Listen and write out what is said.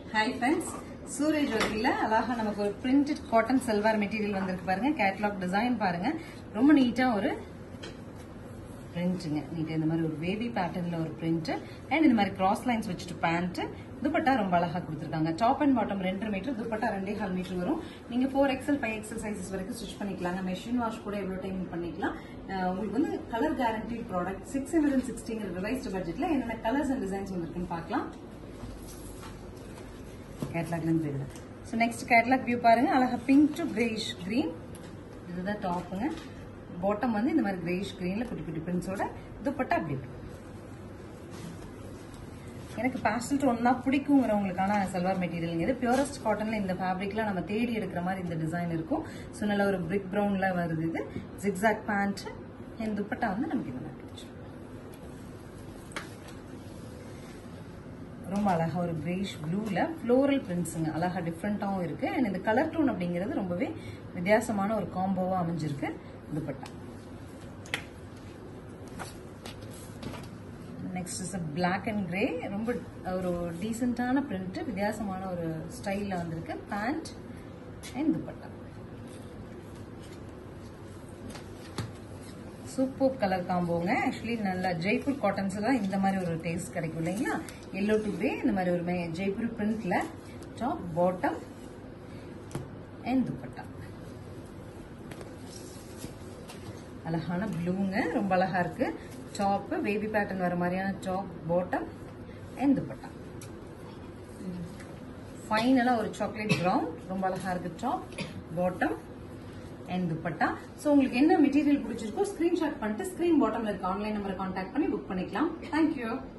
Hi friends Suraj ஒர்க்கில் அழகா நமக்கு ஒரு பிரிண்டட் காட்டன் செல்வார் மெட்டீரியல் வந்திருக்கு பாருங்க கேட்லாக் டிசைன் பாருங்க ரொம்ப நீட்டா ஒரு பிரிண்ட்டுங்க நீட்டா இந்த மாதிரி ஒரு வேவி பேட்டர்ன்ல ஒரு பிரிண்ட் அண்ட் இந்த மாதிரி கிராஸ் லைன்ஸ் வச்சுட்டு பேண்ட் துப்பட்டா ரொம்ப அழகா கொடுத்துருக்காங்க டாப் அண்ட் பாட்டம் ரெண்டு மீட்டர் துப்பட்டா ரெண்டே கால் மீட்டர் வரும் நீங்க four XL five XL sizes வரைக்கும் ஸ்டிச் பண்ணிக்கலாங்க மெஷின் வாஷ் கூட எவ்வளவு டைம் பண்ணிக்கலாம் அஹ் உங்களுக்கு வந்து colour guarantee product six hundred and சிக்ஸ்டிங்கிற ரிவைஸ்டு பட்ஜெட்ல என்னென்ன கலர்ஸ் அண்ட் டிசைன்ஸ் வந்திருக்குன்னு பார்க்கலாம் கேட்லாக்ல இருந்து போயிடுது ஸோ நெக்ஸ்ட் கேட்லாக் வியூ பாருங்க அழகா பிங்க் டு கிரேஷ் கிரீன் இதுதான் டாப்புங்க பாட்டம் வந்து இந்த மாதிரி கிரேஷ் கிரீன்ல குட்டி குட்டி பிரிண்ட்ஸோட துப்பட்டா அப்படி இருக்கு எனக்கு பேஸ்டல் டோன் தான் பிடிக்குங்கிறவங்களுக்கான சல்வார் மெட்டீரியல் இது பியூரஸ்ட் காட்டன்ல இந்த ஃபேப்ரிக்லாம் நம்ம தேடி எடுக்கிற மாதிரி இந்த டிசைன் இருக்கும் ஸோ நல்ல ஒரு பிரிக் ப்ரௌன்ல வருது இது ஜிக்ஸாக் பேண்ட் என் துப்பட்டா வந்து நமக்கு இந்த மாதிரி வச்சிருக்கோம். ரொம்ப அழகா ஒரு கிரேஷ் ப்ளூல ஃப்ளோரல் பிரிண்ட்ஸுங்க அழகா டிஃப்ரெண்டாகவும் இருக்கு அண்ட் இந்த கலர் டோன் அப்படிங்கிறது ரொம்பவே வித்தியாசமான ஒரு காம்போவா அமைஞ்சிருக்கு dupatta next is black and grey ரொம்ப ஒரு டீசெண்டான பிரிண்ட் வித்தியாசமான ஒரு ஸ்டைல்ல வந்திருக்கு pant and dupatta super colour காம்போங்க ஆக்சுவலி நல்லா ஜெய்ப்பூர் காட்டன்ஸ் தான் இந்த மாதிரி ஒரு டேஸ்ட் கிடைக்கும் இல்லைங்களா எல்லோ டு கிரே இந்த மாதிரி ஒரு மே- ஜெய்ப்பூர் பிரிண்ட்ல டாப் பாட்டம் அண்ட் துப்பட்டா அழகான ப்ளூங்க ரொம்ப அழகா இருக்கு டாப் பேபி பேட்டர்ன் வர மாதிரியான டாப் பாட்டம் அண்ட் துப்பட்டா ஃபைனலா ஒரு சாக்லேட் ப்ரௌன் ரொம்ப அழகா இருக்கு top bottom and dupatta so உங்களுக்கு என்ன மெட்டீரியல் பிடிச்சிருக்கோ ஸ்கிரீன்ஷாட் பண்ணிட்டு ஸ்கிரீன் பாட்டம்ல இருக்க ஆன்லைன் நம்பரை கான்டாக்ட் பண்ணி புக் பண்ணிக்கலாம் தேங்க்யூ